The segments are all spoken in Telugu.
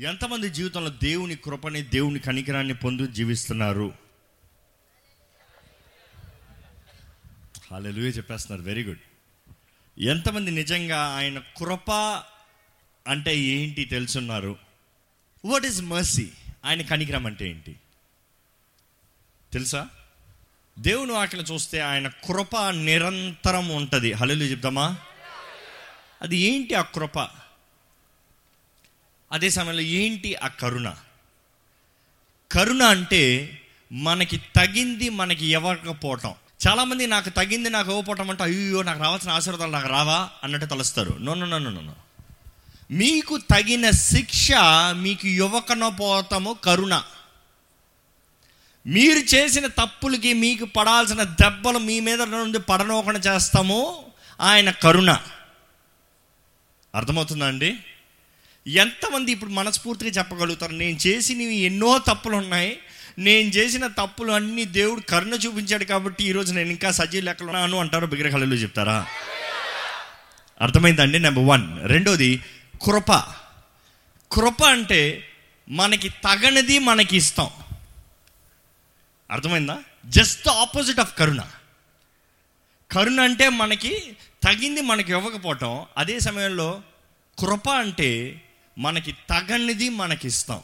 ఎంతమంది జీవితంలో దేవుని కృపని దేవుని కనికరాన్ని పొందు జీవిస్తున్నారు హాలెలుయే చెప్పేస్తున్నారు వెరీ గుడ్ ఎంతమంది నిజంగా ఆయన కృప అంటే ఏంటి తెలుసున్నారు వాట్ ఈస్ మర్సీ ఆయన కనికరం అంటే ఏంటి తెలుసా దేవుని వాక్యను చూస్తే ఆయన కృప నిరంతరం ఉంటుంది హలలు చెప్దామా అది ఏంటి ఆ కృప అదే సమయంలో ఏంటి ఆ కరుణ కరుణ అంటే మనకి తగింది మనకి ఇవ్వకపోవటం చాలామంది నాకు తగింది నాకు ఇవ్వకపోవటం అంటే అయ్యో నాకు రావాల్సిన ఆశీర్వాదాలు నాకు రావా అన్నట్టు తలుస్తారు no no no no no మీకు తగిన శిక్ష మీకు ఇవ్వకనపోతాము కరుణ మీరు చేసిన తప్పులకి మీకు పడాల్సిన దెబ్బలు మీ మీద నుండి పడనోకుండా చేస్తాము ఆయన కరుణ అర్థమవుతుందా అండి ఎంతమంది ఇప్పుడు మనస్ఫూర్తిగా చెప్పగలుగుతారు నేను చేసినవి ఎన్నో తప్పులు ఉన్నాయి నేను చేసిన తప్పులు అన్ని దేవుడు కరుణ చూపించాడు కాబట్టి ఈరోజు నేను ఇంకా సజీవ లెక్కలు ఉన్నాను అంటారు బిగ్రహళ్ళు చెప్తారా అర్థమైందండి నెంబర్ వన్ రెండోది కృప కృప అంటే మనకి తగనిది మనకి ఇస్తాం అర్థమైందా జస్ట్ ఆపోజిట్ ఆఫ్ కరుణ కరుణ అంటే మనకి తగింది మనకి ఇవ్వకపోవటం అదే సమయంలో కృప అంటే మనకి తగనిది మనకి ఇస్తాం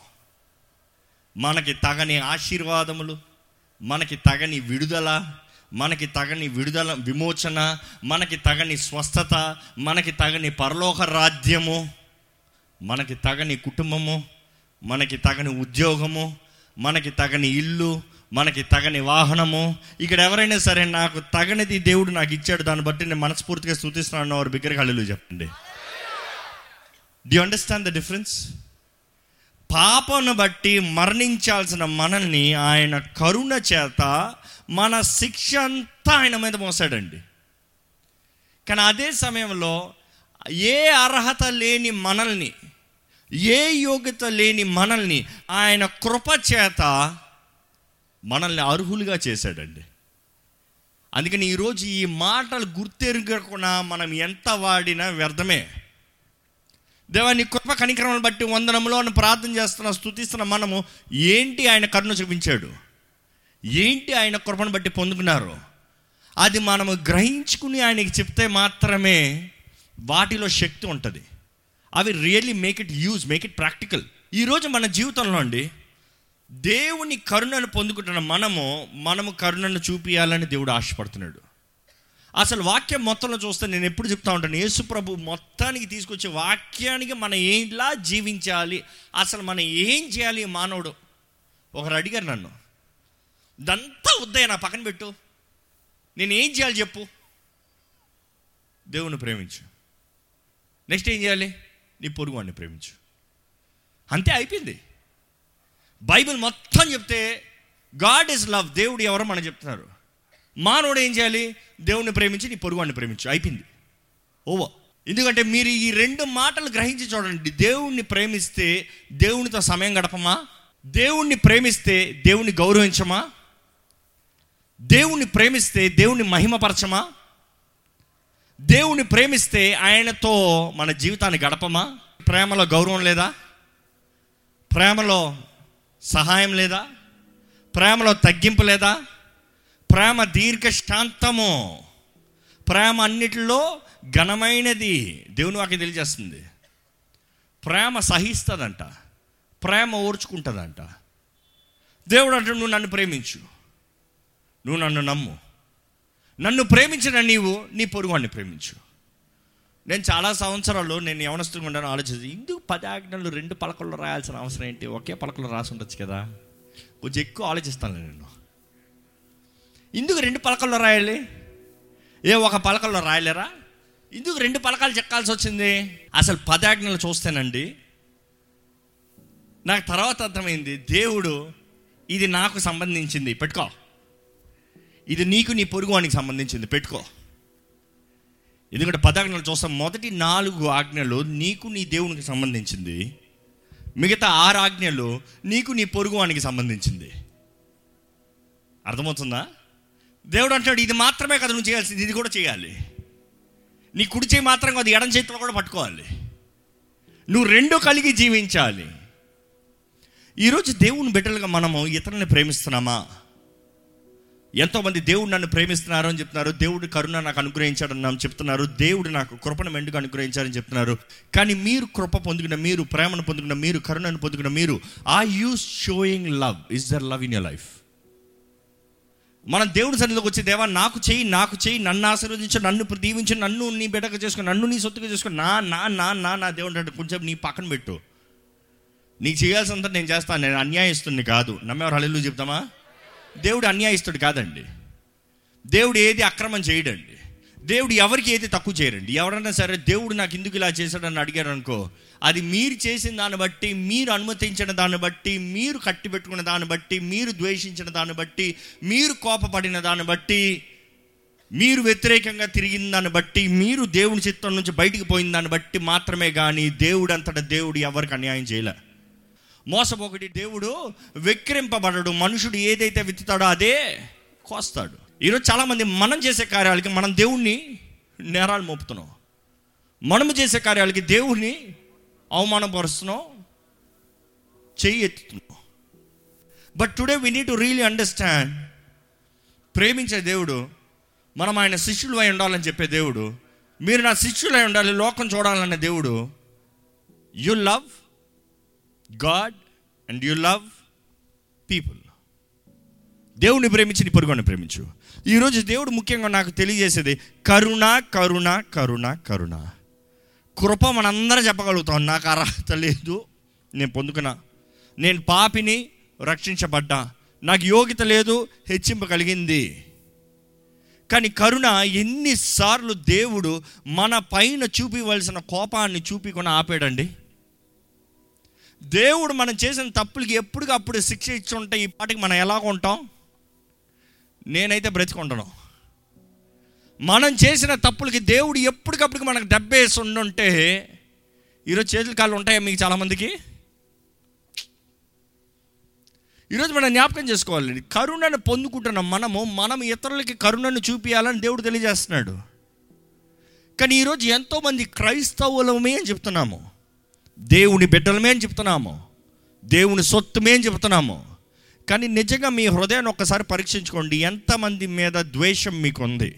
మనకి తగని ఆశీర్వాదములు మనకి తగని విడుదల మనకి తగని విడుదల విమోచన మనకి తగని స్వస్థత మనకి తగని పరలోక రాజ్యము మనకి తగని కుటుంబము మనకి తగని ఉద్యోగము మనకి తగని ఇల్లు మనకి తగని వాహనము ఇక్కడ ఎవరైనా సరే నాకు తగనిది దేవుడు నాకు ఇచ్చాడు దాన్ని బట్టి నేను మనస్ఫూర్తిగా స్థుతిస్తున్నాను వారి బిగ్గరగా హల్లెలూయా చెప్పండి డి అండర్స్టాండ్ ద డిఫరెన్స్ పాపను బట్టి మరణించాల్సిన మనల్ని ఆయన కరుణ చేత మన శిక్ష అంతా ఆయన మీద మోసాడండి కానీ అదే సమయంలో ఏ అర్హత లేని మనల్ని ఏ యోగ్యత లేని మనల్ని ఆయన కృప చేత మనల్ని అర్హులుగా చేశాడండి అందుకని ఈరోజు ఈ మాటలు గుర్తెరుగకుండా మనం ఎంత వాడినా వ్యర్థమే దేవా నీ కృప కనికరమను బట్టి వందనములో అని ప్రార్థన చేస్తున్న స్థుతిస్తున్న మనము ఏంటి ఆయన కరుణ చూపించాడు ఏంటి ఆయన కృపను బట్టి పొందుకున్నారు అది మనము గ్రహించుకుని ఆయనకి చెప్తే మాత్రమే వాటిలో శక్తి ఉంటుంది అవి really make it use make it practical ఈరోజు మన జీవితంలో అండి దేవుని కరుణను పొందుకుంటున్న మనము మనము కరుణను చూపియాలని దేవుడు ఆశపడుతున్నాడు అసలు వాక్యం మొత్తంలో చూస్తే నేను ఎప్పుడు చెప్తా ఉంటాను యేసు ప్రభు మొత్తానికి తీసుకొచ్చే వాక్యానికి మనం ఏంలా జీవించాలి అసలు మనం ఏం చేయాలి ఈ మానవుడు ఒకరు అడిగారు నన్ను ఇదంతా వద్దయ్య నా పక్కన పెట్టు నేను ఏం చేయాలి చెప్పు దేవుని ప్రేమించు నెక్స్ట్ ఏం చేయాలి నీ పొరుగు వాడిని ప్రేమించు అంతే అయిపోయింది బైబిల్ మొత్తం చెప్తే గాడ్ ఇస్ లవ్ దేవుడు ఎవరో మనం చెప్తున్నారు మానవుడు ఏం చేయాలి దేవుణ్ణి ప్రేమించి నీ పొరుగువాడిని ప్రేమించు అయిపోయింది ఓవో ఎందుకంటే మీరు ఈ రెండు మాటలు గ్రహించి చూడండి దేవుణ్ణి ప్రేమిస్తే దేవునితో సమయం గడపమా దేవుణ్ణి ప్రేమిస్తే దేవుణ్ణి గౌరవించమా దేవుణ్ణి ప్రేమిస్తే దేవుణ్ణి మహిమపరచమా దేవుణ్ణి ప్రేమిస్తే ఆయనతో మన జీవితాన్ని గడపమా ప్రేమలో గౌరవం లేదా ప్రేమలో సహాయం లేదా ప్రేమలో తగ్గింపు లేదా ప్రేమ దీర్ఘశాంతము ప్రేమ అన్నిటిలో ఘనమైనది దేవుని వాకి తెలియజేస్తుంది ప్రేమ సహిస్తుందంట ప్రేమ ఓర్చుకుంటుందంట దేవుడు అంటే నువ్వు నన్ను ప్రేమించు నువ్వు నన్ను నమ్ము నన్ను ప్రేమించిన నీవు నీ పొరుగువాడిని ప్రేమించు నేను చాలా సంవత్సరాలు నేను యవనస్తుగా ఉండను ఆలోచించి ఇందుకు పది ఆజ్ఞలు రెండు పలకల్లో రాయాల్సిన అవసరం ఏంటి ఒకే పలకలో రాసి ఉండొచ్చు కదా కొంచెం ఎక్కువ ఆలోచిస్తాను నేను ఇందుకు రెండు పలకల్లో రాయాలి ఏ ఒక పలకల్లో రాయలేరా ఇందుకు రెండు పలకాలు చెక్కాల్సి వచ్చింది అసలు పదాజ్ఞలు చూస్తేనండి నాకు తర్వాత అర్థమైంది దేవుడు ఇది నాకు సంబంధించింది పెట్టుకో ఇది నీకు నీ పొరుగు వానికి సంబంధించింది పెట్టుకో ఎందుకంటే పదాజ్ఞలు చూస్తాం మొదటి నాలుగు ఆజ్ఞలు నీకు నీ దేవునికి సంబంధించింది మిగతా ఆరు ఆజ్ఞలు నీకు నీ పొరుగు వానికి సంబంధించింది అర్థమవుతుందా దేవుడు అంటాడు ఇది మాత్రమే కదా నువ్వు చేయాల్సింది ఇది కూడా చేయాలి నీ కుడి చేయి మాత్రం కాదు ఎడం చేతిలో కూడా పట్టుకోవాలి నువ్వు రెండు కలిగి జీవించాలి ఈరోజు దేవుని బిడ్డలుగా మనము ఇతరులని ప్రేమిస్తున్నామా ఎంతోమంది దేవుడు నన్ను ప్రేమిస్తున్నారు అని చెప్తున్నారు దేవుడు కరుణ నాకు అనుగ్రహించాడని నాకు చెప్తున్నారు దేవుడు నాకు కృపను మెండుగా అనుగ్రహించారని చెప్తున్నారు కానీ మీరు కృప పొందుకున్న మీరు ప్రేమను పొందుకున్న మీరు కరుణను పొందుకున్న మీరు are you showing love is there love in your life మనం దేవుడి సన్నిధిలోకి వచ్చే దేవా నాకు చెయ్యి నాకు చెయ్యి నన్ను ఆశీర్వదించు నన్ను దీవించు నన్ను నీ బిడ్డగా చేసుకో నన్ను నీ సొత్తుగా చేసుకో నా నా నా నా నా దేవుడు అంటే కొంచెం నీ పక్కన పెట్టు నీకు చేయాల్సినంత నేను చేస్తాను నేను అన్యాయస్తుంది కాదు నమ్మేవారు హల్లు చెప్తామా దేవుడు అన్యాయస్తుడు కాదండి దేవుడు ఏది అక్రమం చేయడండి దేవుడు ఎవరికి ఏది తక్కువ చేయరండి ఎవరన్నా సరే దేవుడు నాకు ఎందుకు ఇలా చేశాడని అడిగారు అనుకో అది మీరు చేసిన దాన్ని బట్టి మీరు అనుమతించిన దాన్ని బట్టి మీరు కట్టి పెట్టుకున్న దాన్ని బట్టి మీరు ద్వేషించిన దాన్ని బట్టి మీరు కోపపడిన దాన్ని బట్టి మీరు వ్యతిరేకంగా తిరిగిన దాన్ని బట్టి మీరు దేవుని చిత్తం నుంచి బయటికి పోయిన దాన్ని బట్టి మాత్రమే కానీ దేవుడు అంతటా దేవుడు ఎవరికి అన్యాయం చేయలే మోసపోకటి దేవుడు వెక్కిరింపబడడు మనుషుడు ఏదైతే విత్తుతాడో అదే కోస్తాడు ఈరోజు చాలామంది మనం చేసే కార్యాలకి మనం దేవుణ్ణి నేరాలు మోపుతున్నాం మనము చేసే కార్యాలకి దేవుణ్ణి అవమానపరుస్తున్నాం చెయ్యి ఎత్తుతున్నాం but today we need to really understand ప్రేమించే దేవుడు మనం ఆయన శిష్యులు అయి ఉండాలని చెప్పే దేవుడు మీరు నా శిష్యులై ఉండాలి లోకం చూడాలనే దేవుడు you love God and you love people దేవుని ప్రేమించి నీ పొరుగుని ప్రేమించు ఈరోజు దేవుడు ముఖ్యంగా నాకు తెలియజేసేది కరుణ కరుణ కరుణ కరుణ కృప మనందరం చెప్పగలుగుతాం నాకు అర్హత లేదు నేను పొందుకున్నా నేను పాపిని రక్షించబడ్డా నాకు యోగ్యత లేదు హెచ్చింపగలిగింది కానీ కరుణ ఎన్నిసార్లు దేవుడు మన పైన చూపివలసిన కోపాన్ని చూపికొని ఆపాడండి దేవుడు మనం చేసిన తప్పులకి ఎప్పటికప్పుడు శిక్ష ఇచ్చి ఉంటే ఈ పాటికి మనం ఎలా ఉంటాం నేనైతే బ్రతికుంటాను మనం చేసిన తప్పులకి దేవుడు ఎప్పటికప్పుడు మనకు దెబ్బేసి ఉండుంటే ఈరోజు చేతుల కాళ్ళు ఉంటాయా మీకు చాలామందికి ఈరోజు మనం జ్ఞాపకం చేసుకోవాలి కరుణను పొందుకుంటున్న మనము మనం ఇతరులకి కరుణను చూపించాలని దేవుడు తెలియజేస్తున్నాడు కానీ ఈరోజు ఎంతోమంది క్రైస్తవులమే అని చెప్తున్నాము దేవుని బిడ్డలమే అని చెప్తున్నాము దేవుని సొత్తుమే అని చెప్తున్నాము కానీ నిజంగా మీ హృదయాన్ని ఒక్కసారి పరీక్షించుకోండి ఎంతమంది మీద ద్వేషం మీకు ఉంది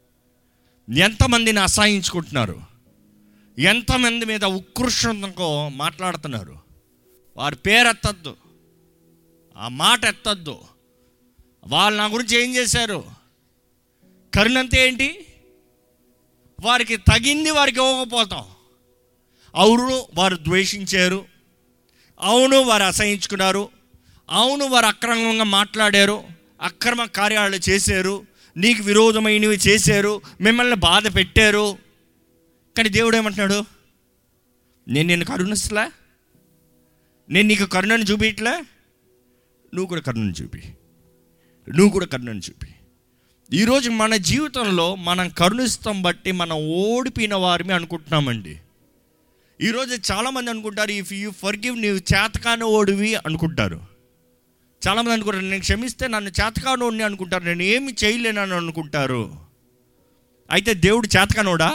ఎంతమందిని అసహించుకుంటున్నారు ఎంతమంది మీద ఉత్కృష్టంతో మాట్లాడుతున్నారు వారి పేరు ఎత్తద్దు ఆ మాట ఎత్తద్దు వాళ్ళు నా గురించి ఏం చేశారు కరుణంతే ఏంటి వారికి తగింది వారికి ఇవ్వకపోతాం అవును వారు ద్వేషించారు అవును వారు అసహించుకున్నారు అవును వారు అక్రమంగా మాట్లాడారు అక్రమ కార్యాలు చేశారు నీకు విరోధమైనవి చేశారు మిమ్మల్ని బాధ పెట్టారు కానీ దేవుడు ఏమంటున్నాడు నేను నిన్ను కరుణిస్తలే నేను నీకు కరుణను చూపించట్లే నువ్వు కూడా కరుణను చూపి నువ్వు కూడా కరుణను చూపి ఈరోజు మన జీవితంలో మనం కరుణిస్తాం బట్టి మనం ఓడిపోయిన వారిని అనుకుంటున్నామండి ఈరోజు చాలామంది అనుకుంటారు ఇఫ్ యూ ఫర్గివ్ నీవు చేతకాని ఓడివి అనుకుంటారు చాలామంది అనుకుంటారు నేను క్షమిస్తే నన్ను చేతకానోడిని అనుకుంటారు నేను ఏమి చేయలేనని అనుకుంటారు అయితే దేవుడు చేతకానోడా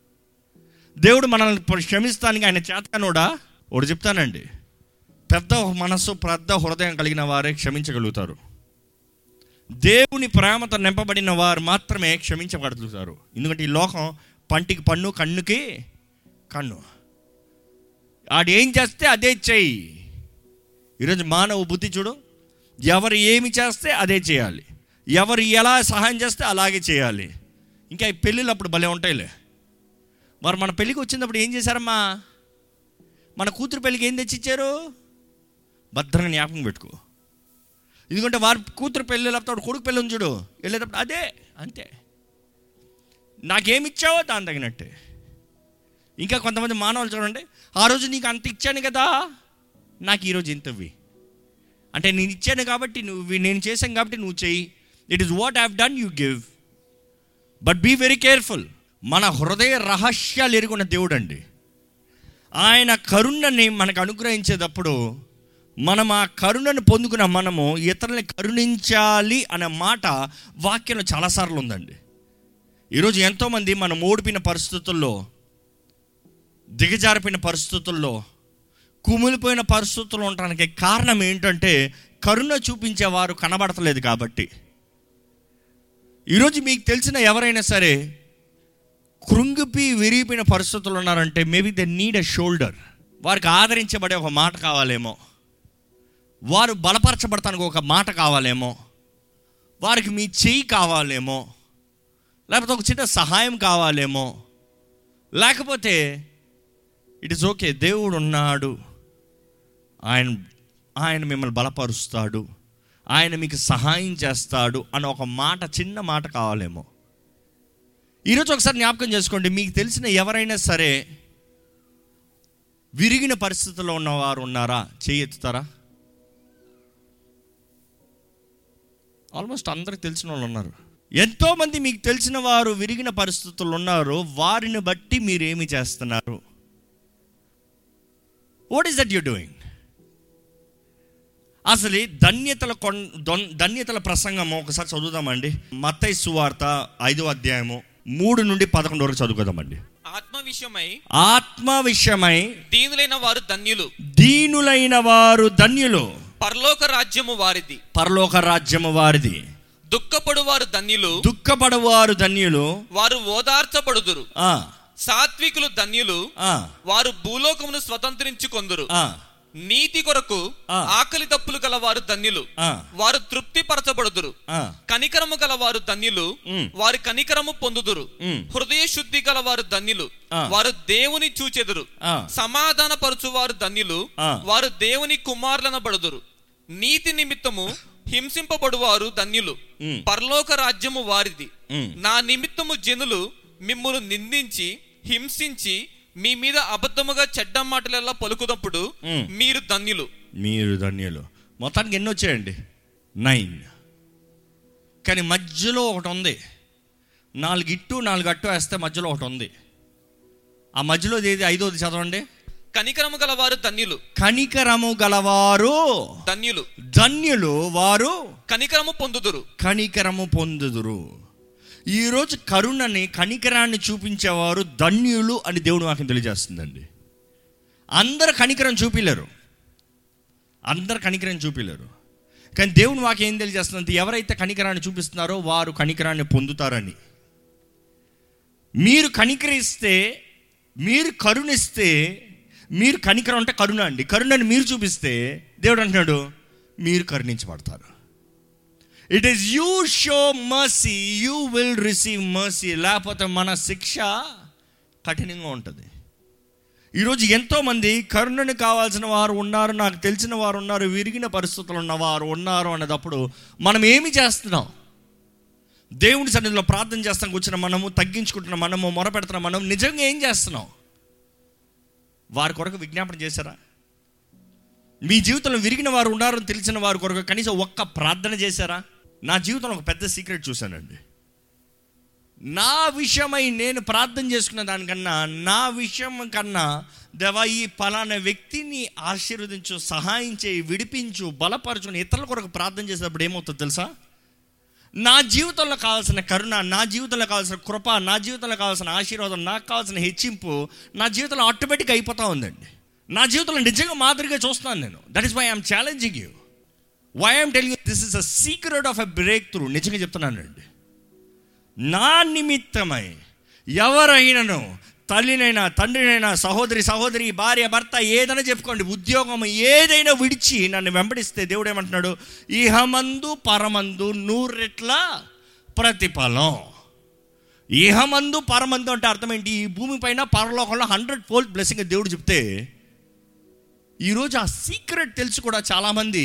దేవుడు మనల్ని క్షమిస్తానికి ఆయన చేతకానోడా ఒకటి చెప్తానండి పెద్ద మనస్సు పెద్ద హృదయం కలిగిన వారే క్షమించగలుగుతారు దేవుని ప్రేమతో నింపబడిన వారు మాత్రమే క్షమించబడుతారు ఎందుకంటే ఈ లోకం పంటికి పన్ను కన్నుకి కన్ను ఆడు ఏం చేస్తే అదే చెయ్యి ఈరోజు మానవ బుద్ధి చూడు ఎవరు ఏమి చేస్తే అదే చేయాలి ఎవరు ఎలా సహాయం చేస్తే అలాగే చేయాలి ఇంకా ఈ పెళ్ళిళ్ళు అప్పుడు భలే ఉంటాయిలే మరి మన పెళ్ళికి వచ్చినప్పుడు ఏం చేశారమ్మా మన కూతురు పెళ్ళికి ఏం తెచ్చిచ్చారు భద్రంగా జ్ఞాపకం పెట్టుకో ఎందుకంటే వారి కూతురు పెళ్ళి లేకపోతే కొడుకు పెళ్ళి ఉంది చూడు వెళ్ళేటప్పుడు అదే అంతే నాకేమిచ్చావో దాని తగినట్టే ఇంకా కొంతమంది మానవులు చూడండి ఆ రోజు నీకు అంత ఇచ్చాను కదా నాకు ఈరోజు ఇంతవి అంటే నేను ఇచ్చాను కాబట్టి నువ్వు నేను చేశాను కాబట్టి నువ్వు చెయ్యి it is what have done you give but be very careful మన హృదయ రహస్యాలు ఎరుగున్న దేవుడు అండి ఆయన కరుణని మనకు అనుగ్రహించేటప్పుడు మనం ఆ కరుణను పొందుకున్న మనము ఇతరులని కరుణించాలి అనే మాట వాక్యంలో చాలాసార్లు ఉందండి ఈరోజు ఎంతోమంది మనం ఓడిపోయిన పరిస్థితుల్లో దిగజారిపోయిన పరిస్థితుల్లో కుమిలిపోయిన పరిస్థితులు ఉండడానికి కారణం ఏంటంటే కరుణ చూపించేవారు కనబడతలేదు కాబట్టి ఈరోజు మీకు తెలిసిన ఎవరైనా సరే కృంగిపి విరిగిపోయిన పరిస్థితులు ఉన్నారంటే maybe they need a shoulder వారికి ఆదరించబడే ఒక మాట కావాలేమో వారు బలపరచబడటానికి ఒక మాట కావాలేమో వారికి మీ చెయ్యి కావాలేమో లేకపోతే ఒక చిన్న సహాయం కావాలేమో లేకపోతే ఇట్ ఇస్ ఓకే దేవుడు ఉన్నాడు ఆయన ఆయన మిమ్మల్ని బలపరుస్తాడు ఆయన మీకు సహాయం చేస్తాడు అని ఒక మాట చిన్న మాట కావాలేమో ఈరోజు ఒకసారి జ్ఞాపకం చేసుకోండి మీకు తెలిసిన ఎవరైనా సరే విరిగిన పరిస్థితుల్లో ఉన్నవారు ఉన్నారా చేయెత్తుతారా ఆల్మోస్ట్ అందరికి తెలిసిన వాళ్ళు ఉన్నారు ఎంతోమంది మీకు తెలిసిన వారు విరిగిన పరిస్థితుల్లో ఉన్నారు వారిని బట్టి మీరు ఏమి చేస్తున్నారు what is that you doing అసలు ఈ ధన్యతల కొన్ దొన్- ధన్యతల ప్రసంగం ఒకసారి చదువుదామండి మత్తయి సువార్త ఐదో అధ్యాయము మూడు నుండి పదకొండు వరకు చదువుకుందామండి ఆత్మ విషయమై ఆత్మ విషయమై దీనులైన వారు ధన్యులు దీనులైన వారు ధన్యులు పరలోక రాజ్యము వారిది పరలోక రాజ్యము వారిది దుఃఖపడు వారు ధన్యులు దుఃఖపడవారు ధన్యులు వారు ఓదార్చబడుదురు ఆ, సాత్వికులు ధన్యులు ఆ, వారు భూలోకమును స్వతంత్రించుకొందురు ఆ, నీతి కొరకు ఆ. ఆకలి తప్పులు గల వారు ధన్యులు ఆ, వారు తృప్తి పరచబడుదురు ఆ, కనికరము గల వారు ధన్యులు ఉమ్. వారి కనికరము పొందుదురు ఉమ్. హృదయ శుద్ధి గల వారు ధన్యులు ఆ. వారు దేవుని చూచెదురు ఆ. సమాధాన పరచు వారు ధన్యులు ఆ. వారు దేవుని కుమారులనబడుదురు నీతి నిమిత్తము హింసింపబడువారు ధన్యులు ఉమ్. పరలోక రాజ్యము వారిది ఉమ్. నా నిమిత్తము జనులు మిమ్మును నిందించి హింసించి మీ మీద అబద్ధముగా చెడ్డ మాటలెల్లా పలుకుదప్పుడు ఉమ్. మీరు ధన్యులు మీరు ధన్యులు మొత్తానికి ఎన్ని వచ్చాయండి నైన్ కానీ మధ్యలో ఒకటి ఉంది నాలుగు ఇట్టు నాలుగు అట్టు వేస్తే మధ్యలో ఒకటి ఉంది ఆ మధ్యలో ఏది ఐదోది చదవండి కనికరము గల వారు ధన్యులు కనికరము గలవారు ధన్యులు ధన్యులు వారు కనికరము పొందుదురు కనికరము పొందుదురు ఈరోజు కరుణని కనికరాన్ని చూపించేవారు ధన్యులు అని దేవుడు నాకు తెలియజేస్తుందండి అందరు కనికరం చూపిలేరు అందరు కనికరం చూపిలేరు కానీ దేవుని వాకి ఏం తెలియజేస్తుందంటే ఎవరైతే కనికరాన్ని చూపిస్తున్నారో వారు కనికరాన్ని పొందుతారని మీరు కనికరిస్తే మీరు కరుణిస్తే మీరు కనికరం అంటే కరుణ అండి కరుణని మీరు చూపిస్తే దేవుడు అంటున్నాడు మీరు కరుణించబడతారు it is you show mercy you will receive mercy లేకపోతే మన శిక్ష కఠినంగా ఉంటుంది ఈరోజు ఎంతోమంది కరుణని కావాల్సిన వారు ఉన్నారు నాకు తెలిసిన వారు ఉన్నారు విరిగిన పరిస్థితులు ఉన్న వారు ఉన్నారు అన్నదప్పుడు మనం ఏమి చేస్తున్నాం దేవుని సన్నిధిలో ప్రార్థన చేస్తాం కూర్చున్న మనము తగ్గించుకుంటున్న మనము మొరపెడుతున్న మనం నిజంగా ఏం చేస్తున్నాం వారి కొరకు విజ్ఞాపన చేశారా మీ జీవితంలో విరిగిన వారు ఉన్నారని తెలిసిన వారి కొరకు కనీసం ఒక్క ప్రార్థన చేశారా నా జీవితంలో ఒక పెద్ద సీక్రెట్ చూశానండి నా విషయమై నేను ప్రార్థన చేసుకున్న దానికన్నా నా విషయం కన్నా దేవా ఈ పలానా వ్యక్తిని ఆశీర్వదించు సహాయం చేయి విడిపించు బలపరచు ఇతరుల కొరకు ప్రార్థన చేసినప్పుడు ఏమవుతుందో తెలుసా నా జీవితంలో కావాల్సిన కరుణ నా జీవితంలో కావాల్సిన కృప నా జీవితంలో కావాల్సిన ఆశీర్వాదం నాకు కావాల్సిన హెచ్చింపు నా జీవితంలో ఆటోమేటిక్గా అయిపోతూ ఉందండి నా జీవితంలో నిజంగా మాదిరిగా చూస్తున్నాను నేను that is why I'm challenging you why I'm telling this is a secret of a breakthrough నిజంగా చెప్తున్నానండి నా నిమిత్తమై ఎవరైనాను తల్లినైనా తండ్రినైనా సహోదరి సహోదరి భార్య భర్త ఏదైనా చెప్పుకోండి ఉద్యోగం ఏదైనా విడిచి నన్ను వెంబడిస్తే దేవుడు ఏమంటున్నాడు ఇహమందు పరమందు నూరెట్ల ప్రతిఫలం ఇహమందు పరమందు అంటే అర్థం ఏంటి ఈ భూమిపైన పరలోకంలో హండ్రెడ్ ఫోల్డ్ బ్లెస్సింగ్ దేవుడు చెప్తే ఈరోజు ఆ సీక్రెట్ తెలిసి కూడా చాలామంది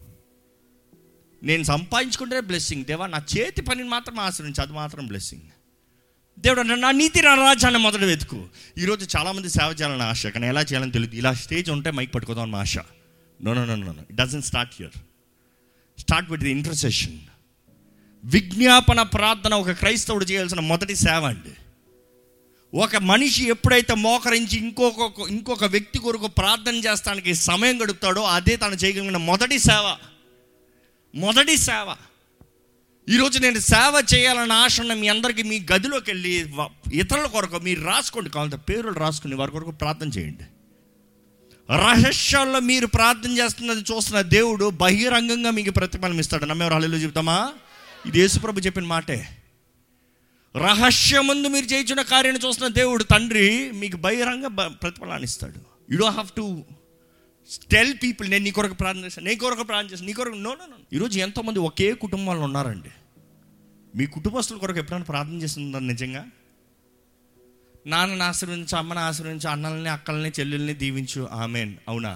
నేను సంపాదించుకుంటే బ్లెస్సింగ్ దేవా నా చేతి పనిని మాత్రం ఆశ్రయించి అది మాత్రం బ్లెస్సింగ్ దేవుడు అన్నాడు నా నీతి నా రాజ్యాన్ని మొదట వెతుకు ఈరోజు చాలామంది సేవ చేయాలని ఆశ కానీ ఎలా చేయాలని తెలియదు ఇలా స్టేజ్ ఉంటే మైక్ పట్టుకోదాం అని ఆశ no no no no it doesn't start here start with the intercession విజ్ఞాపన ప్రార్థన ఒక క్రైస్తవుడు చేయాల్సిన మొదటి సేవ అండి ఒక మనిషి ఎప్పుడైతే మోకరించి ఇంకొక ఇంకొక వ్యక్తి కొరకు ప్రార్థన చేస్తానికి సమయం గడుపుతాడో అదే తను చేయగలిగిన మొదటి సేవ మొదటి సేవ ఈరోజు నేను సేవ చేయాలన్న ఆశ ఉన్న మీ అందరికీ మీ గదిలోకి వెళ్ళి వ- ఇతరుల కొరకు మీరు రాసుకోండి కావాలంటే పేర్లు రాసుకుని వారి కొరకు ప్రార్థన చేయండి రహస్యాల్లో మీరు ప్రార్థన చేస్తున్నది చూస్తున్న దేవుడు బహిరంగంగా మీకు ప్రతిఫలం ఇస్తాడు నమ్మేవారు హల్లు చెప్తామా ఇది యేసుప్రభు చెప్పిన మాటే రహస్యమందు మీరు చేయించిన కార్యాన్ని చూస్తున్న దేవుడు తండ్రి మీకు బహిరంగ బ- ప్రతిఫలాన్ని ఇస్తాడు you don't have to tell people నేను నీ కొరకు ప్రార్థన చేస్తాను నీ కొరకు ప్రార్థన చేస్తాను నీ కొరకు నో నో నో ఈరోజు ఎంతోమంది ఒకే కుటుంబంలో ఉన్నారండి మీ కుటుంబస్తుల కొరకు ఎప్పుడైనా ప్రార్థన చేస్తుందా నిజంగా నాన్నని ఆశ్రయించు అమ్మని ఆశ్రయించు అన్నల్ని అక్కల్ని చెల్లెల్ని దీవించు ఆమెన్ అవునా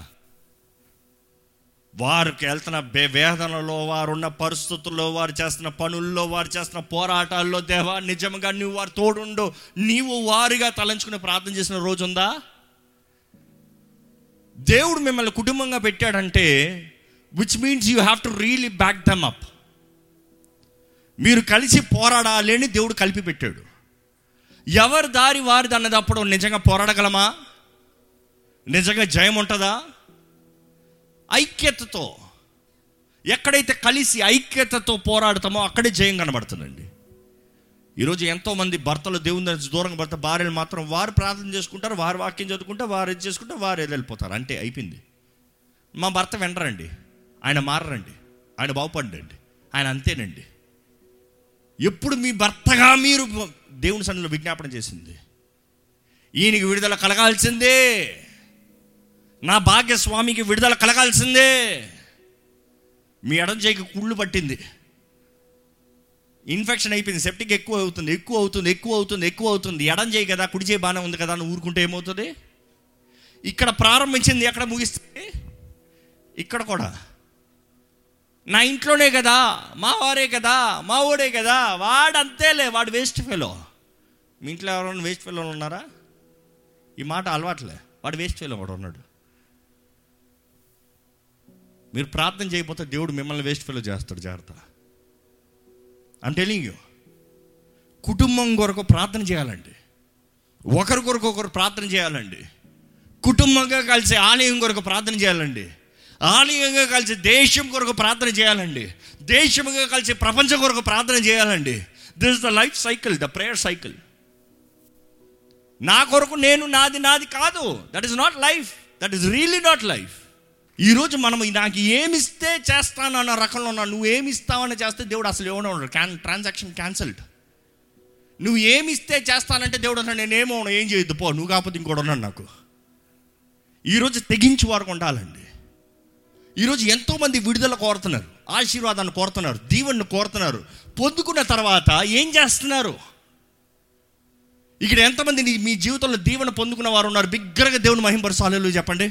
వారికి వెళ్తున్న బే- వేదనలో వారు ఉన్న పరిస్థితుల్లో వారు చేస్తున్న పనుల్లో వారు చేస్తున్న పోరాటాల్లో దేవా నిజంగా నువ్వు వారు తోడుండు నీవు వారిగా తలంచుకుని ప్రార్థన చేసిన రోజు ఉందా దేవుడు మిమ్మల్ని కుటుంబంగా పెట్టాడంటే which means you have to really back them up మీరు కలిసి పోరాడాలి అని దేవుడు కలిపి పెట్టాడు ఎవరి దారి వారిది అన్నదప్పుడు నిజంగా పోరాడగలమా నిజంగా జయం ఉంటుందా ఐక్యతతో ఎక్కడైతే కలిసి ఐక్యతతో పోరాడతామో అక్కడే జయం కనబడుతుందండి ఈరోజు ఎంతోమంది భర్తలు దేవుని దగ్గర దూరంగా భర్త భార్యలు మాత్రం వారు ప్రార్థన చేసుకుంటారు వారు వాక్యం చదువుకుంటే వారు ఇది చేసుకుంటే వారు ఏది వెళ్ళిపోతారు అంటే అయిపోయింది మా భర్త వెంటరండి ఆయన మారరండి ఆయన బాగుపడండి ఆయన అంతేనండి ఎప్పుడు మీ భర్తగా మీరు దేవుని సన్నిధిలో విజ్ఞాపన చేసింది ఈయనకి విడుదల కలగాల్సిందే నా భాగ్యస్వామికి విడుదల కలగాల్సిందే మీ ఎడం చేయికి కుళ్ళు పట్టింది ఇన్ఫెక్షన్ అయిపోయింది సెప్టిక్ ఎక్కువ అవుతుంది ఎక్కువ అవుతుంది ఎక్కువ అవుతుంది ఎక్కువ అవుతుంది ఎడం చేయి కదా కుడి చేయి బాగానే ఉంది కదా అని ఊరుకుంటే ఏమవుతుంది ఇక్కడ ప్రారంభించింది ఎక్కడ ముగిస్తుంది ఇక్కడ కూడా నా ఇంట్లోనే కదా మా వారే కదా మా ఓడే కదా వాడు అంతేలే వాడు వేస్ట్ ఫెలో మీ ఇంట్లో ఎవరైనా వేస్ట్ ఫెలో ఉన్నారా ఈ మాట అలవాట్లే వాడు వేస్ట్ ఫెలో వాడు ఉన్నాడు మీరు ప్రార్థన చేయకపోతే దేవుడు మిమ్మల్ని వేస్ట్ ఫెలో చేస్తాడు జాగ్రత్త అంటే టెలింగ్ యూ కుటుంబం కొరకు ప్రార్థన చేయాలండి ఒకరి కొరకు ఒకరు ప్రార్థన చేయాలండి కుటుంబంగా కలిసి ఆలయం కొరకు ప్రార్థన చేయాలండి ఆలయంగా కలిసి దేశం కొరకు ప్రార్థన చేయాలండి దేశంగా కలిసి ప్రపంచం కొరకు ప్రార్థన చేయాలండి this the life cycle the prayer cycle నా కొరకు నేను నాది నాది కాదు that is not life that is really not life ఈరోజు మనం నాకు ఏమిస్తే చేస్తాను అన్న రకంలో ఉన్నా నువ్వు ఏమి ఇస్తావని చేస్తే దేవుడు అసలు ఏమో ఉండడు క్యాన్ ట్రాన్సాక్షన్ క్యాన్సల్డ్ నువ్వు ఏమి ఇస్తే చేస్తానంటే దేవుడు అన్నాడు నేనేమో ఏం చేయొద్దు పో నువ్వు కాకపోతే ఇంకోటి ఉన్నాడు నాకు ఈరోజు తెగించి వారికి ఉండాలండి ఈరోజు ఎంతోమంది విడుదల కోరుతున్నారు ఆశీర్వాదాన్ని కోరుతున్నారు దీవెన్ని కోరుతున్నారు పొందుకున్న తర్వాత ఏం చేస్తున్నారు ఇక్కడ ఎంతమంది నీ- మీ జీవితంలో దీవెన పొందుకున్న వారు ఉన్నారు బిగ్గరగా దేవుని మహింపరుసాలు చెప్పండి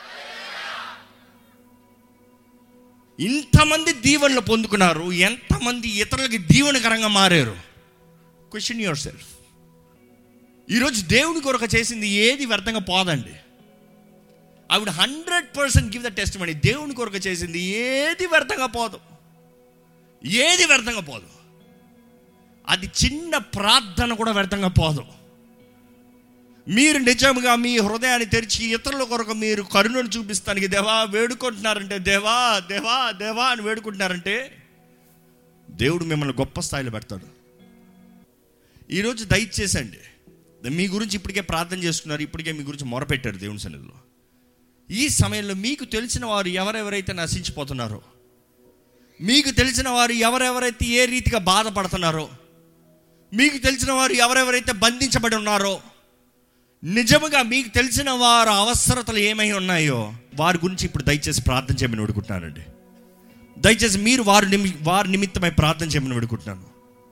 ఇంతమంది దీవెనలు పొందుకున్నారు ఎంతమంది ఇతరులకి దీవెనకరంగా మారారు క్వశ్చన్ యువర్ సెల్ఫ్ ఈరోజు దేవుని కొరకు చేసింది ఏది వ్యర్థంగా పోదండి ఆవిడ hundred percent give the testimony దేవుని కొరకు చేసింది ఏది వ్యర్థంగా పోదు ఏది వ్యర్థంగా పోదు అది చిన్న ప్రార్థన కూడా వ్యర్థంగా పోదు మీరు నిజంగా మీ హృదయాన్ని తెరిచి ఇతరుల కొరకు మీరు కరుణను చూపిస్తానికి దేవా వేడుకుంటున్నారంటే దేవా దేవా దేవా అని వేడుకుంటున్నారంటే దేవుడు మిమ్మల్ని గొప్ప స్థాయిలో పెడతాడు ఈరోజు దయచేసండి మీ గురించి ఇప్పటికే ప్రార్థన చేసుకున్నారు ఇప్పటికే మీ గురించి మొరపెట్టారు దేవుని సన్నిధిలో ఈ సమయంలో మీకు తెలిసిన వారు ఎవరెవరైతే నశించిపోతున్నారో మీకు తెలిసిన వారు ఎవరెవరైతే ఏ రీతిగా బాధపడుతున్నారో మీకు తెలిసిన వారు ఎవరెవరైతే బంధించబడి ఉన్నారో నిజముగా మీకు తెలిసిన వారు అవసరతలు ఏమై ఉన్నాయో వారి గురించి ఇప్పుడు దయచేసి ప్రార్థన చేయమని వేడుకుంటున్నానండి దయచేసి మీరు వారి నిమి వారి నిమిత్తమై ప్రార్థన చేయమని వేడుకుంటున్నాను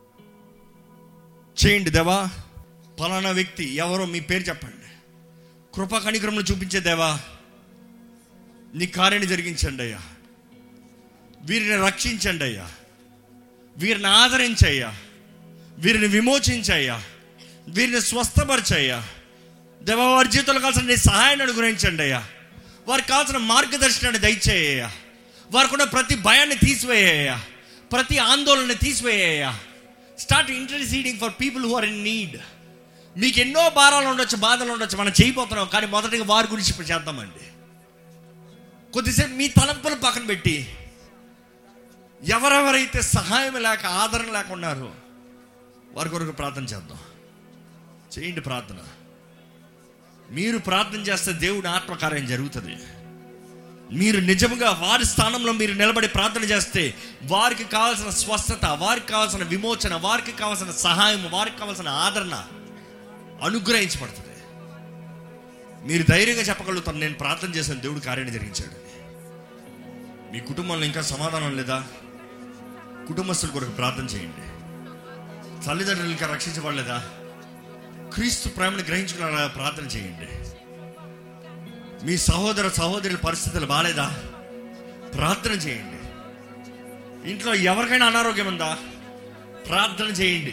చేయండి దేవా పలానా వ్యక్తి ఎవరో మీ పేరు చెప్పండి కృపా కణిక్రమలు చూపించే దేవా నీ కార్యాన్ని జరిగించండి అయ్యా వీరిని రక్షించండి అయ్యా వీరిని ఆదరించయ్యా వీరిని విమోచించయ్యా వీరిని స్వస్థపరచయ్యా దేవ వారి జీవితంలో కావాల్సిన నీ సహాయాన్ని అనుగ్రహించండి అయ్యా వారికి కావాల్సిన మార్గదర్శనాన్ని దయచేయ్యా వారికి ఉన్న ప్రతి భయాన్ని తీసివేయ్యా ప్రతి ఆందోళన తీసివేయ్యా start interceding for people who are in need మీకు ఎన్నో భారాలు ఉండొచ్చు బాధలు ఉండొచ్చు మనం చేయబోతున్నాం కానీ మొదటిగా వారి గురించి ఇప్పుడు చేద్దామండి కొద్దిసేపు మీ తలంపులు పక్కన పెట్టి ఎవరెవరైతే సహాయం లేక ఆదరణ లేక ఉన్నారో వారి కొరకు ప్రార్థన చేద్దాం చేయండి ప్రార్థన మీరు ప్రార్థన చేస్తే దేవుడి ఆత్మకార్యం జరుగుతుంది మీరు నిజంగా వారి స్థానంలో మీరు నిలబడి ప్రార్థన చేస్తే వారికి కావాల్సిన స్వస్థత వారికి కావాల్సిన విమోచన వారికి కావాల్సిన సహాయం వారికి కావాల్సిన ఆదరణ అనుగ్రహించబడుతుంది మీరు ధైర్యంగా చెప్పగలుగుతారు నేను ప్రార్థన చేశాను దేవుడు కార్యాన్ని జరిగించాడు మీ కుటుంబంలో ఇంకా సమాధానం లేదా కుటుంబస్తుల కొరకు ప్రార్థన చేయండి తల్లిదండ్రులు ఇంకా రక్షించబడలేదా క్రీస్తు ప్రేమను గ్రహించుకున్న ప్రార్థన చేయండి మీ సహోదర సహోదరుల పరిస్థితులు బాగాలేదా ప్రార్థన చేయండి ఇంట్లో ఎవరికైనా అనారోగ్యం ఉందా ప్రార్థన చేయండి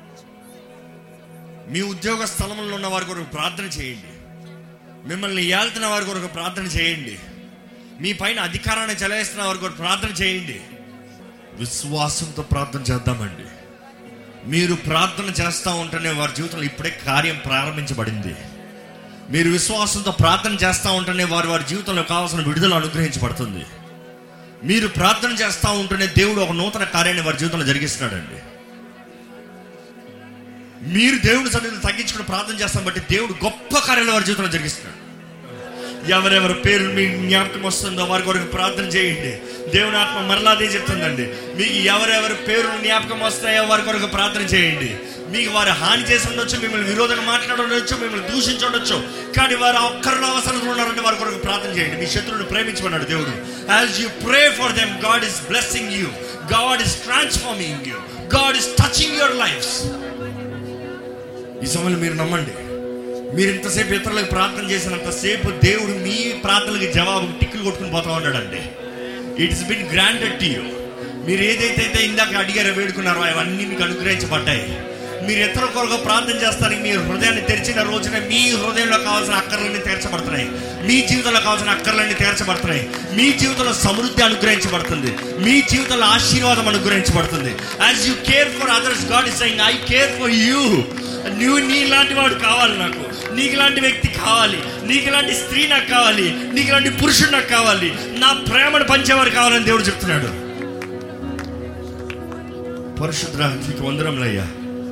మీ ఉద్యోగ స్థలంలో ఉన్న వారి కొరకు ప్రార్థన చేయండి మిమ్మల్ని ఏళ్తున్న వారి కొరకు ప్రార్థన చేయండి మీ పైన అధికారాన్ని చెలాయిస్తున్న వారి కొరకు ప్రార్థన చేయండి విశ్వాసంతో ప్రార్థన చేద్దామండి మీరు ప్రార్థన చేస్తూ ఉంటేనే వారి జీవితంలో ఇప్పుడే కార్యం ప్రారంభించబడింది మీరు విశ్వాసంతో ప్రార్థన చేస్తూ ఉంటేనే వారి వారి జీవితంలో కావాల్సిన విడుదల అనుగ్రహించబడుతుంది మీరు ప్రార్థన చేస్తూ ఉంటేనే దేవుడు ఒక నూతన కార్యాన్ని వారి జీవితంలో జరిగిస్తున్నాడండి మీరు దేవుడి సన్నిధిని తగ్గించుకుని ప్రార్థన చేస్తాం బట్టి దేవుడు గొప్ప కార్యాలు వారి జీవితంలో జరిగిస్తున్నాడు ఎవరెవరి పేరు మీ జ్ఞాపకం వస్తుందో వారి కొరకు ప్రార్థన చేయండి దేవుని ఆత్మ మరలా అదే చెప్తుందండి మీకు ఎవరెవరి పేరు జ్ఞాపకం వస్తాయో వారి కొరకు ప్రార్థన చేయండి మీకు వారు హాని చేసి ఉండొచ్చు మిమ్మల్ని విరోధంగా మాట్లాడవచ్చు మిమ్మల్ని దూషించవచ్చు కానీ వారు ఒక్కరిలో అవసరం ఉన్నారంటే వారి కొరకు ప్రార్థన చేయండి మీ శత్రువుని ప్రేమించమన్నాడు దేవుడు as you pray for them God is blessing you God is transforming you God is touching your lives ఈ సమయంలో మీరు నమ్మండి మీరు ఇంతసేపు ఇతరులకు ప్రార్థన చేసినంతసేపు దేవుడు మీ ప్రార్థనలకు జవాబు టిక్కులు కొట్టుకుని పోతా ఉన్నాడండి it is been granted to you మీరు ఏదైతే అయితే ఇందాక అడిగారో వేడుకున్నారో అవన్నీ మీకు అనుగ్రహించబడ్డాయి మీరు ఇతరుల కొరకు ప్రార్థన చేస్తానికి మీ హృదయాన్ని తెరిచిన రోజున మీ హృదయంలో కావాల్సిన అక్కర్లన్నీ తీర్చబడుతున్నాయి మీ జీవితంలో కావాల్సిన అక్కర్లన్నీ తీర్చబడుతున్నాయి మీ జీవితంలో సమృద్ధి అనుగ్రహించబడుతుంది మీ జీవితంలో ఆశీర్వాదం అనుగ్రహించబడుతుంది as you care for others God is saying I care for you నువ్వు నీలాంటి వాడు కావాలి నాకు నీకు లాంటి వ్యక్తి కావాలి నీకు లాంటి స్త్రీ నాకు కావాలి నీకు లాంటి పురుషుడు నాకు కావాలి నా ప్రేమను పంచేవారు కావాలని దేవుడు చెప్తున్నాడు పరిశుద్ర నీకు వందరంలయ్యా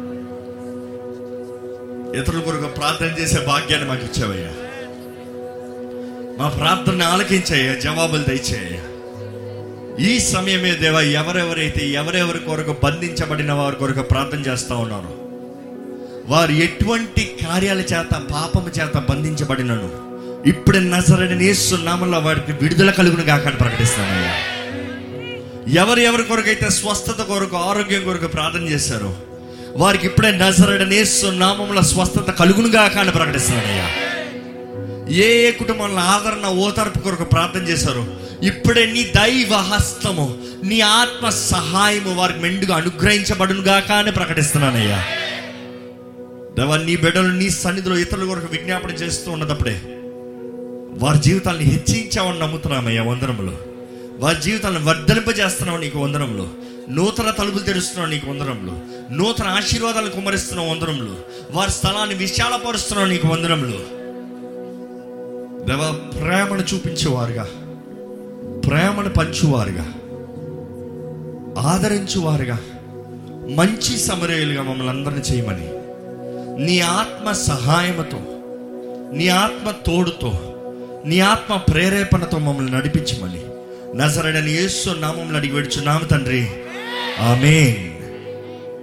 ఇతరుల కొరకు ప్రార్థన చేసే భాగ్యాన్ని మాకు ఇచ్చావయ్యా మా ప్రార్థన ఆలకించాయ్యా జవాబులు దయచేయ్యా ఈ సమయమే దేవ ఎవరెవరైతే ఎవరెవరి కొరకు బంధించబడిన వారి కొరకు ప్రార్థన చేస్తా ఉన్నారో వారు ఎటువంటి కార్యాల చేత పాపము చేత బంధించబడినను ఇప్పుడు నజరని నేస్తున్నామల్లో వారికి విడుదల కలుగును కాక ప్రకటిస్తానయ్యా ఎవరు ఎవరి కొరకైతే స్వస్థత కొరకు ఆరోగ్యం కొరకు ప్రార్థన చేశారో వారికి ఇప్పుడే నజరడ నేస్తున్నామంలో స్వస్థత కలుగును కాక అని ప్రకటిస్తున్నానయ్యా ఏ ఏ కుటుంబంలో ఆదరణ ఓదార్పు కొరకు ప్రార్థన చేశారో ఇప్పుడే నీ దైవ హస్తము నీ ఆత్మ సహాయము వారికి మెండుగా అనుగ్రహించబడును గాక అని ప్రకటిస్తున్నానయ్యా దేవా నీ బిడ్డలు నీ సన్నిధిలో ఇతరుల కొరకు విజ్ఞాపన చేస్తూ ఉన్నదప్పుడే వారి జీవితాన్ని హెచ్చించామని నమ్ముతున్నామయ్యా వందనములు వారి జీవితాలను వర్ధలింపజేస్తున్నావు నీకు వందనములు నూతన తలుపులు తెరుస్తున్నావు నీకు వందనములు నూతన ఆశీర్వాదాలు కుమరిస్తున్నావు వందనములు వారి స్థలాన్ని విశాలపరుస్తున్నావు నీకు వందనములు దేవా ప్రేమను చూపించేవారుగా ప్రేమను పంచువారుగా ఆదరించువారుగా మంచి సమరయులుగా మమ్మల్ని అందరిని చేయమని నీ ఆత్మ సహాయముతో నీ ఆత్మ తోడుతో నీ ఆత్మ ప్రేరేపణతో మమ్మల్ని నడిపించమని నజరడని యేసు నామంలో అడిగి పెడుచున్నాము తండ్రి ఆమెన్